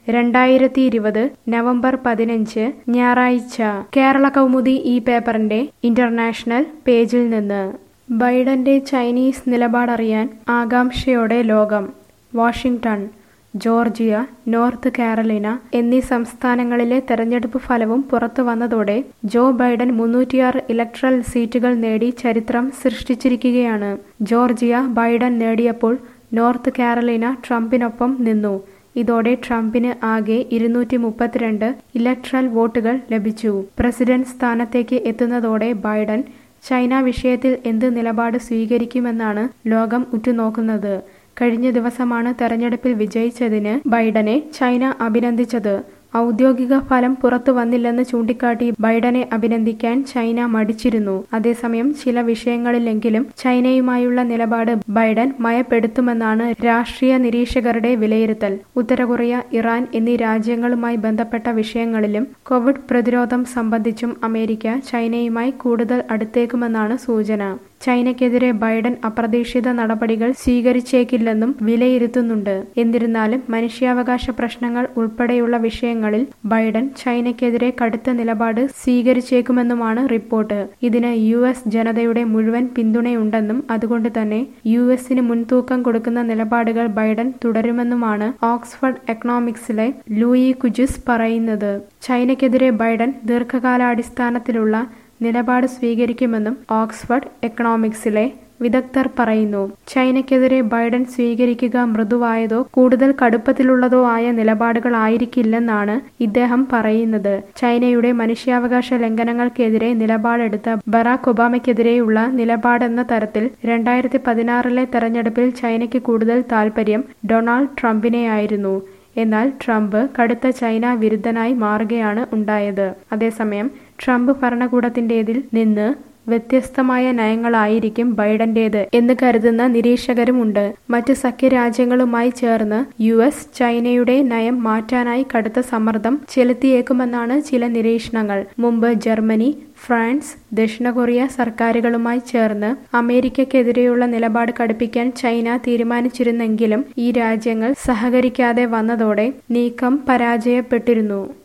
രണ്ടായിരത്തി ഇരുപത് നവംബർ പതിനഞ്ച് ഞായറാഴ്ച കേരള കൗമുദി ഈ പേപ്പറിന്റെ ഇന്റർനാഷണൽ പേജിൽ നിന്ന് ബൈഡന്റെ ചൈനീസ് നിലപാടറിയാൻ ആകാംക്ഷയോടെ ലോകം വാഷിംഗ്ടൺ ജോർജിയ നോർത്ത് കാരലിന എന്നീ സംസ്ഥാനങ്ങളിലെ തെരഞ്ഞെടുപ്പ് ഫലവും പുറത്തു വന്നതോടെ ജോ ബൈഡൻ മുന്നൂറ്റിയാറ് ഇലക്ട്രൽ സീറ്റുകൾ നേടി ചരിത്രം സൃഷ്ടിച്ചിരിക്കുകയാണ് ജോർജിയ ബൈഡൻ നേടിയപ്പോൾ നോർത്ത് കാരലിന ട്രംപിനൊപ്പം നിന്നു ഇതോടെ ട്രംപിന് ആകെ ഇരുന്നൂറ്റി മുപ്പത്തിരണ്ട് ഇലക്ട്രൽ വോട്ടുകൾ ലഭിച്ചു പ്രസിഡന്റ് സ്ഥാനത്തേക്ക് എത്തുന്നതോടെ ബൈഡൻ ചൈന വിഷയത്തിൽ എന്ത് നിലപാട് സ്വീകരിക്കുമെന്നാണ് ലോകം ഉറ്റുനോക്കുന്നത് കഴിഞ്ഞ ദിവസമാണ് തെരഞ്ഞെടുപ്പിൽ വിജയിച്ചതിന് ബൈഡനെ ചൈന അഭിനന്ദിച്ചത് ഔദ്യോഗിക ഫലം പുറത്തു വന്നില്ലെന്ന് ചൂണ്ടിക്കാട്ടി ബൈഡനെ അഭിനന്ദിക്കാൻ ചൈന മടിച്ചിരുന്നു അതേസമയം ചില വിഷയങ്ങളിലെങ്കിലും ചൈനയുമായുള്ള നിലപാട് ബൈഡൻ മയപ്പെടുത്തുമെന്നാണ് രാഷ്ട്രീയ നിരീക്ഷകരുടെ വിലയിരുത്തൽ ഉത്തര കൊറിയ ഇറാൻ എന്നീ രാജ്യങ്ങളുമായി ബന്ധപ്പെട്ട വിഷയങ്ങളിലും കോവിഡ് പ്രതിരോധം സംബന്ധിച്ചും അമേരിക്ക ചൈനയുമായി കൂടുതൽ അടുത്തേക്കുമെന്നാണ് സൂചന ചൈനയ്ക്കെതിരെ ബൈഡൻ അപ്രതീക്ഷിത നടപടികൾ സ്വീകരിച്ചേക്കില്ലെന്നും വിലയിരുത്തുന്നുണ്ട് എന്നിരുന്നാലും മനുഷ്യാവകാശ പ്രശ്നങ്ങൾ ഉൾപ്പെടെയുള്ള വിഷയങ്ങളിൽ ബൈഡൻ ചൈനയ്ക്കെതിരെ കടുത്ത നിലപാട് സ്വീകരിച്ചേക്കുമെന്നുമാണ് റിപ്പോർട്ട് ഇതിന് യു എസ് ജനതയുടെ മുഴുവൻ പിന്തുണയുണ്ടെന്നും അതുകൊണ്ട് തന്നെ യു എസിന് മുൻതൂക്കം കൊടുക്കുന്ന നിലപാടുകൾ ബൈഡൻ തുടരുമെന്നുമാണ് ഓക്സ്ഫർഡ് എക്കണോമിക്സിലെ ലൂയി കുജിസ് പറയുന്നത് ചൈനയ്ക്കെതിരെ ബൈഡൻ ദീർഘകാലാടിസ്ഥാനത്തിലുള്ള നിലപാട് സ്വീകരിക്കുമെന്നും ഓക്സ്ഫർഡ് എക്കണോമിക്സിലെ വിദഗ്ധർ പറയുന്നു ചൈനയ്ക്കെതിരെ ബൈഡൻ സ്വീകരിക്കുക മൃദുവായതോ കൂടുതൽ കടുപ്പത്തിലുള്ളതോ ആയ നിലപാടുകളായിരിക്കില്ലെന്നാണ് ഇദ്ദേഹം പറയുന്നത് ചൈനയുടെ മനുഷ്യാവകാശ ലംഘനങ്ങൾക്കെതിരെ നിലപാടെടുത്ത ബറാക് ഒബാമയ്ക്കെതിരെയുള്ള നിലപാടെന്ന തരത്തിൽ രണ്ടായിരത്തി പതിനാറിലെ തെരഞ്ഞെടുപ്പിൽ ചൈനയ്ക്ക് കൂടുതൽ താൽപര്യം ഡൊണാൾഡ് ട്രംപിനെയായിരുന്നു എന്നാൽ ട്രംപ് കടുത്ത ചൈന വിരുദ്ധനായി മാറുകയാണ് ഉണ്ടായത് അതേസമയം ട്രംപ് ഭരണകൂടത്തിൻ്റെതിൽ നിന്ന് വ്യത്യസ്തമായ നയങ്ങളായിരിക്കും ബൈഡന്റേത് എന്ന് കരുതുന്ന നിരീക്ഷകരുമുണ്ട് മറ്റ് സഖ്യരാജ്യങ്ങളുമായി ചേർന്ന് യു എസ് ചൈനയുടെ നയം മാറ്റാനായി കടുത്ത സമ്മർദ്ദം ചെലുത്തിയേക്കുമെന്നാണ് ചില നിരീക്ഷണങ്ങൾ മുമ്പ് ജർമ്മനി ഫ്രാൻസ് ദക്ഷിണ കൊറിയ സർക്കാരുകളുമായി ചേർന്ന് അമേരിക്കക്കെതിരെയുള്ള നിലപാട് കടുപ്പിക്കാൻ ചൈന തീരുമാനിച്ചിരുന്നെങ്കിലും ഈ രാജ്യങ്ങൾ സഹകരിക്കാതെ വന്നതോടെ നീക്കം പരാജയപ്പെട്ടിരുന്നു